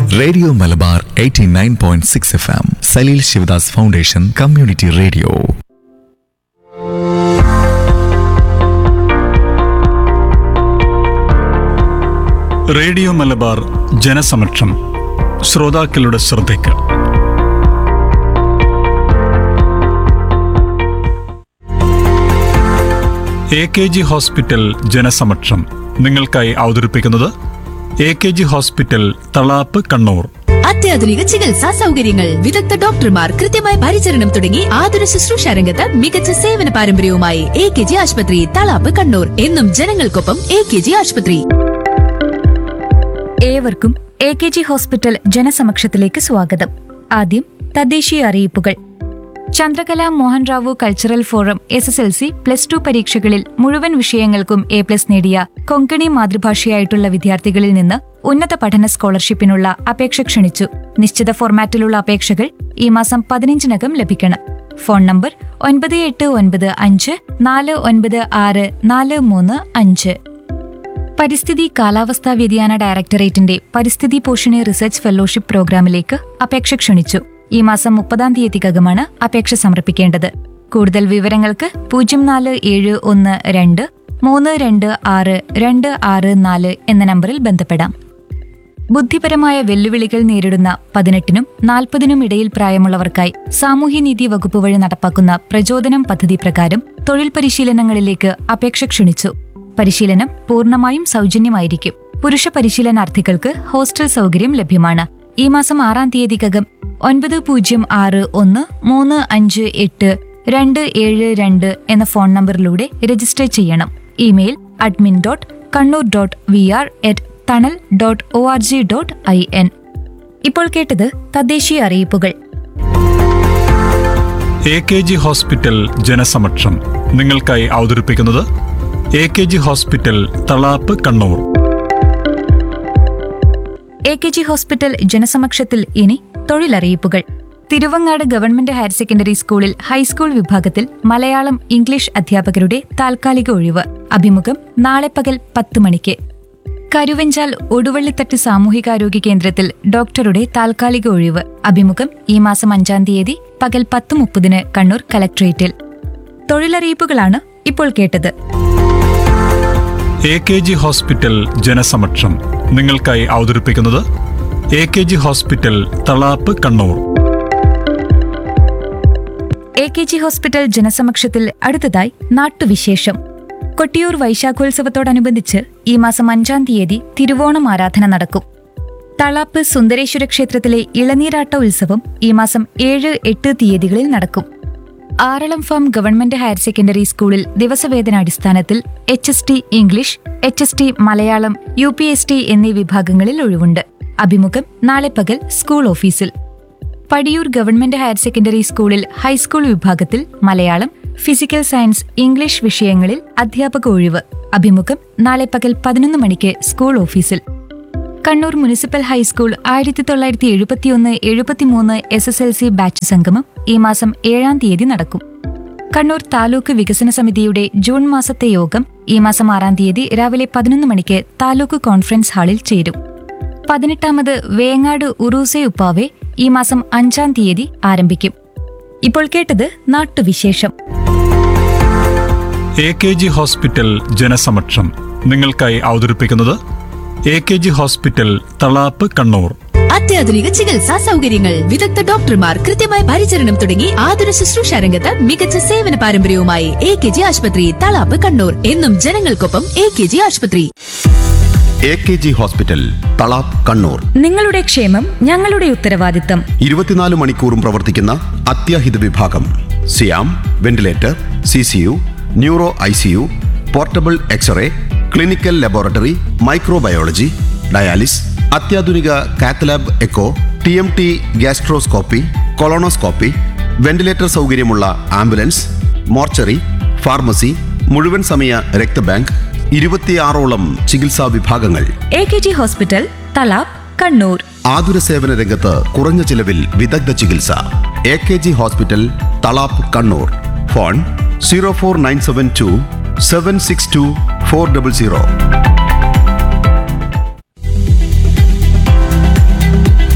radio Malabar 89.6 point six F M Salil Sivadas foundation community radio radio Malabar ജനസമക്ഷം ശ്രോതാക്കളുടെ ശ്രദ്ധയ്ക്ക് എ കെ ജി ഹോസ്പിറ്റൽ ജനസമക്ഷം നിങ്ങൾക്കായി അവതരിപ്പിക്കുന്നത് A K G hospital Thalap Kannur അത്യാധുനിക ചികിത്സാ സൗകര്യങ്ങൾ വിദഗ്ധ ഡോക്ടർമാർ കൃത്യമായ പരിചരണം തുടങ്ങി ആതുര ശുശ്രൂഷ രംഗത്ത് മികച്ച സേവന പാരമ്പര്യവുമായി എ കെ ജി ആശുപത്രി തളാപ്പ് കണ്ണൂർ എന്നും ജനങ്ങൾക്കൊപ്പം എ കെ ജി ആശുപത്രി ഏവർക്കും എ കെ ജി ഹോസ്പിറ്റൽ ജനസമക്ഷത്തിലേക്ക് സ്വാഗതം ആദ്യം തദ്ദേശീയ അറിയിപ്പുകൾ Chandrakala Mohan Rao cultural forum S S L C plus two പരീക്ഷകളിൽ മുഴുവൻ വിഷയങ്ങൾക്കും എ പ്ലസ് നേടിയ കൊങ്കണി മാതൃഭാഷയായിട്ടുള്ള വിദ്യാർത്ഥികളിൽ നിന്ന് ഉന്നത പഠന സ്കോളർഷിപ്പിനുള്ള അപേക്ഷ ക്ഷണിച്ചു നിശ്ചിത ഫോർമാറ്റിലുള്ള അപേക്ഷകൾ ഈ മാസം പതിനഞ്ചിനകം ലഭിക്കണം ഫോൺ നമ്പർ ഒൻപത് എട്ട് ഒൻപത് അഞ്ച് നാല് ഒൻപത് ആറ് നാല് മൂന്ന് അഞ്ച് പരിസ്ഥിതി കാലാവസ്ഥാ വ്യതിയാന ഡയറക്ടറേറ്റിന്റെ പരിസ്ഥിതി പോഷണി റിസർച്ച് ഫെലോഷിപ്പ് പ്രോഗ്രാമിലേക്ക് അപേക്ഷ ക്ഷണിച്ചു ഈ മാസം മുപ്പതാം തീയതിക്കകമാണ് അപേക്ഷ സമർപ്പിക്കേണ്ടത് കൂടുതൽ വിവരങ്ങൾക്ക് പൂജ്യം നാല് ഏഴ് ഒന്ന് രണ്ട് മൂന്ന് രണ്ട് ആറ് രണ്ട് ആറ് നാല് എന്ന നമ്പറിൽ ബന്ധപ്പെടാം ബുദ്ധിപരമായ വെല്ലുവിളികൾ നേരിടുന്ന പതിനെട്ടിനും നാൽപ്പതിനും ഇടയിൽ പ്രായമുള്ളവർക്കായി സാമൂഹ്യനീതി വകുപ്പ് വഴി നടപ്പാക്കുന്ന പ്രചോദനം പദ്ധതി പ്രകാരം തൊഴിൽ പരിശീലനങ്ങളിലേക്ക് അപേക്ഷ ക്ഷണിച്ചു പരിശീലനം പൂർണ്ണമായും സൗജന്യമായിരിക്കും പുരുഷ പരിശീലനാർത്ഥികൾക്ക് ഹോസ്റ്റൽ സൗകര്യം ലഭ്യമാണ് ഈ മാസം ആറാം തീയതിക്കകം ഒൻപത് പൂജ്യം ആറ് ഒന്ന് മൂന്ന് അഞ്ച് എട്ട് രണ്ട് ഏഴ് രണ്ട് എന്ന ഫോൺ നമ്പറിലൂടെ രജിസ്റ്റർ ചെയ്യണം email admin dot Kannur dot V R at Thanal dot O R G dot I N ഇപ്പോൾ കേട്ടത് തദ്ദേശീയ അറിയിപ്പുകൾ എ കെ ജി ഹോസ്പിറ്റൽ ജനസമക്ഷം നിങ്ങൾക്കായി അവതരിപ്പിക്കുന്നത് A K G hospital Thalap Kannur A K G hospital ജനസമക്ഷത്തിൽ ഇനി തൊഴിലറിയിപ്പുകൾ തിരുവങ്ങാട് ഗവൺമെന്റ് ഹയർ സെക്കൻഡറി സ്കൂളിൽ ഹൈസ്കൂൾ വിഭാഗത്തിൽ മലയാളം ഇംഗ്ലീഷ് അധ്യാപകരുടെ താൽക്കാലിക ഒഴിവ് അഭിമുഖം നാളെ പകൽ പത്ത് മണിക്ക് കരുവഞ്ചാൽ ഒടുവള്ളിത്തട്ട് സാമൂഹികാരോഗ്യ കേന്ദ്രത്തിൽ ഡോക്ടറുടെ താൽക്കാലിക ഒഴിവ് അഭിമുഖം ഈ മാസം അഞ്ചാം തീയതി പകൽ പത്ത് മുപ്പതിന് കണ്ണൂർ കലക്ട്രേറ്റിൽ തൊഴിലറിയിപ്പുകളാണ് ഇപ്പോൾ കേട്ടത് എ കെ ജി ഹോസ്പിറ്റൽ ജനസമക്ഷം നിങ്ങൾക്കായി അവതരിപ്പിക്കുന്നത് A K G hospital Thalap Kannur A K G hospital ജനസമക്ഷത്തിൽ അടുത്തതായി നാട്ടുവിശേഷം കൊട്ടിയൂർ വൈശാഖോത്സവത്തോടനുബന്ധിച്ച് ഈ മാസം അഞ്ചാം തീയതി തിരുവോണം ആരാധന നടക്കും തളാപ്പ് സുന്ദരേശ്വര ക്ഷേത്രത്തിലെ ഇളനീരാട്ട ഉത്സവം ഈ മാസം ഏഴ് എട്ട് തീയതികളിൽ നടക്കും Aralam farm government higher secondary school ദിവസവേതനാടിസ്ഥാനത്തിൽ H S T English H S T Malayalam U P S T എന്നീ വിഭാഗങ്ങളിൽ ഒഴിവുണ്ട് അഭിമുഖം നാളെ പകൽ സ്കൂൾ ഓഫീസിൽ പടിയൂർ ഗവൺമെന്റ് ഹയർ സെക്കൻഡറി സ്കൂളിൽ ഹൈസ്കൂൾ വിഭാഗത്തിൽ മലയാളം ഫിസിക്കൽ സയൻസ് ഇംഗ്ലീഷ് വിഷയങ്ങളിൽ അധ്യാപക ഒഴിവ് അഭിമുഖം നാളെ പകൽ പതിനൊന്ന് മണിക്ക് സ്കൂൾ ഓഫീസിൽ കണ്ണൂർ മുനിസിപ്പൽ ഹൈസ്കൂൾ ആയിരത്തി തൊള്ളായിരത്തി എഴുപത്തിയൊന്ന് എഴുപത്തിമൂന്ന് S S L C batch സംഗമം ഈ മാസം ഏഴാം തീയതി നടക്കും കണ്ണൂർ താലൂക്ക് വികസന സമിതിയുടെ ജൂൺ മാസത്തെ യോഗം ഈ മാസം ആറാം തീയതി രാവിലെ പതിനൊന്ന് മണിക്ക് താലൂക്ക് കോൺഫറൻസ് ഹാളിൽ ചേരും പതിനെട്ടാമത് വേങ്ങാട് ഉറൂസെ ഉപ്പാവെ ഈ മാസം അഞ്ചാം തീയതി ആരംഭിക്കും ഇപ്പോൾ കേട്ടത് നാട്ടുവിശേഷം എ കെ ജി ഹോസ്പിറ്റൽ ജനസമക്ഷം നിങ്ങൾക്കായി അവതരിപ്പിക്കുന്നത് A K G hospital Thalap Kannur അത്യാധുനിക ചികിത്സാ സൗകര്യങ്ങൾ വിദഗ്ധ ഡോക്ടർമാർ കൃത്യമായ പരിചരണം തുടങ്ങി ആതുര ശുശ്രൂഷ രംഗത്ത് മികച്ച സേവന പാരമ്പര്യവുമായി എ കെ ജി ആശുപത്രി തളാപ്പ് കണ്ണൂർ എന്നും ജനങ്ങൾക്കൊപ്പം എ കെ ജി ആശുപത്രി A K G hospital Thalap Kannur നിങ്ങളുടെ ക്ഷേമം ഞങ്ങളുടെ ഉത്തരവാദിത്തം ഇരുപത്തിനാല് മണിക്കൂറും പ്രവർത്തിക്കുന്ന അത്യാഹിത വിഭാഗം സിയാം ventilator C C U neuro I C U portable X-ray clinical laboratory microbiology dialysis അത്യാധുനിക cath lab echo T M T gastroscopy colonoscopy ventilator സൗകര്യമുള്ള ആംബുലൻസ് മോർച്ചറി ഫാർമസി മുഴുവൻ സമയ രക്തബാങ്ക് ഇരുപത്തിയാറോളം ചികിത്സാ വിഭാഗങ്ങൾ A K G hospital Thalap Kannur ആതുര സേവന രംഗത്ത് കുറഞ്ഞ ചിലവിൽ വിദഗ്ധ ചികിത്സ A K G hospital Thalap Kannur phone zero four nine seven two seven six two four double zero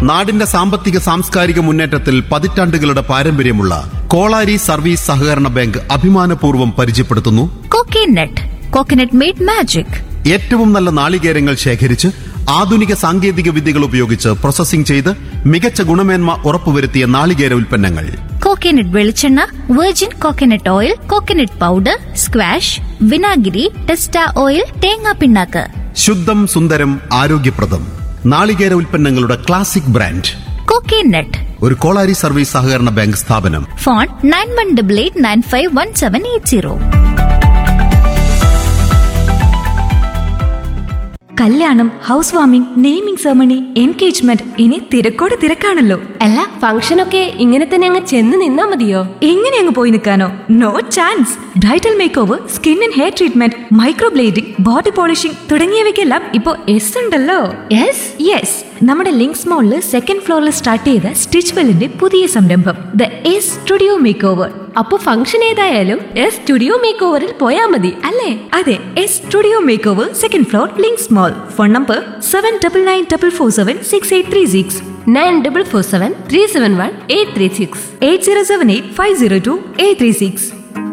നാടിന്റെ സാമ്പത്തിക സാംസ്കാരിക മുന്നേറ്റത്തിൽ പതിറ്റാണ്ടുകളുടെ പാരമ്പര്യമുള്ള കോളാരി സർവീസ് സഹകരണ ബാങ്ക് അഭിമാനപൂർവ്വം പരിചയപ്പെടുത്തുന്നു കോക്കനട്ട് കോക്കനട്ട് മെയ്ഡ് മാജിക് ഏറ്റവും നല്ല നാളികേരങ്ങൾ ശേഖരിച്ച് ആധുനിക സാങ്കേതിക വിദ്യകൾ ഉപയോഗിച്ച് പ്രോസസ്സിംഗ് ചെയ്ത് മികച്ച ഗുണമേന്മ ഉറപ്പുവരുത്തിയ നാളികേര ഉൽപ്പന്നങ്ങൾ കോക്കനട്ട് വെളിച്ചെണ്ണ virgin coconut oil coconut powder squash വിനാഗിരി ടെസ്റ്റ ഓയിൽ തേങ്ങാ പിണ്ണാക്ക് ശുദ്ധം സുന്ദരം ആരോഗ്യപ്രദം നാളികേര ഉൽപ്പന്നങ്ങളുടെ ക്ലാസിക് ബ്രാൻഡ് കോക്കനട്ട് ഒരു കോളാരി സർവീസ് സഹകരണ ബാങ്ക് സ്ഥാപനം phone nine one double eight nine five one seven eight zero കല്യാണം housewarming naming ceremony engagement ഇനി തിരക്കോട് തിരക്കാണല്ലോ അല്ല ഫംഗ്ഷനൊക്കെ ഇങ്ങനെ തന്നെ അങ്ങ് ചെന്ന് നിന്നാ മതിയോ എങ്ങനെ അങ്ങ് പോയി നിൽക്കാനോ no chance bridal makeover skin and hair treatment microblading body polishing തുടങ്ങിയവയ്ക്കെല്ലാം ഇപ്പോൾ എസ് ഉണ്ടല്ലോ യെസ് യെസ് നമ്മുടെ ലിങ്ക്സ് മോളിൽ സെക്കൻഡ് ഫ്ലോറിൽ സ്റ്റാർട്ട് ചെയ്ത സ്റ്റിച്ച് വെല്ലിന്റെ പുതിയ സംരംഭം the S studio makeover അപ്പൊ ഫംഗ്ഷൻ ഏതായാലും എസ് സ്റ്റുഡിയോ മേക്ക് ഓവറിൽ പോയാ മതി അല്ലേ അതെ S studio makeover second floor Links mall phone number seven double nine double four seven six eight three six nine double four seven three seven one eight three six eight zero seven eight five zero two eight three six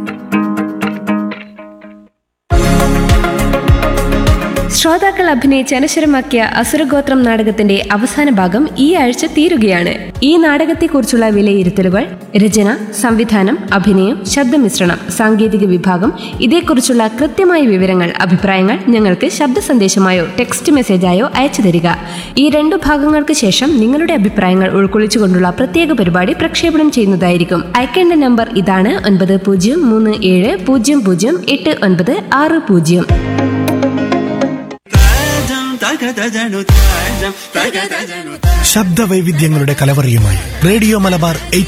ശ്രോതാക്കൾ അഭിനയിച്ച് അനശ്വരമാക്കിയ അസുരഗോത്രം നാടകത്തിന്റെ അവസാന ഭാഗം ഈ ആഴ്ച തീരുകയാണ് ഈ നാടകത്തെക്കുറിച്ചുള്ള വിലയിരുത്തലുകൾ രചന സംവിധാനം അഭിനയം ശബ്ദമിശ്രണം സാങ്കേതിക വിഭാഗം ഇതേക്കുറിച്ചുള്ള കൃത്യമായ വിവരങ്ങൾ അഭിപ്രായങ്ങൾ ഞങ്ങൾക്ക് ശബ്ദ സന്ദേശമായോ ടെക്സ്റ്റ് മെസ്സേജായോ അയച്ചു തരിക ഈ രണ്ടു ഭാഗങ്ങൾക്ക് ശേഷം നിങ്ങളുടെ അഭിപ്രായങ്ങൾ ഉൾക്കൊള്ളിച്ചുകൊണ്ടുള്ള പ്രത്യേക പരിപാടി പ്രക്ഷേപണം ചെയ്യുന്നതായിരിക്കും അയക്കേണ്ട നമ്പർ ഇതാണ് ഒൻപത് പൂജ്യം മൂന്ന് ഏഴ് പൂജ്യം പൂജ്യം എട്ട് ഒൻപത് ആറ് പൂജ്യം ശബ്ദവൈവിധ്യങ്ങളുടെ കലവറിയുമായി റേഡിയോ മലബാർ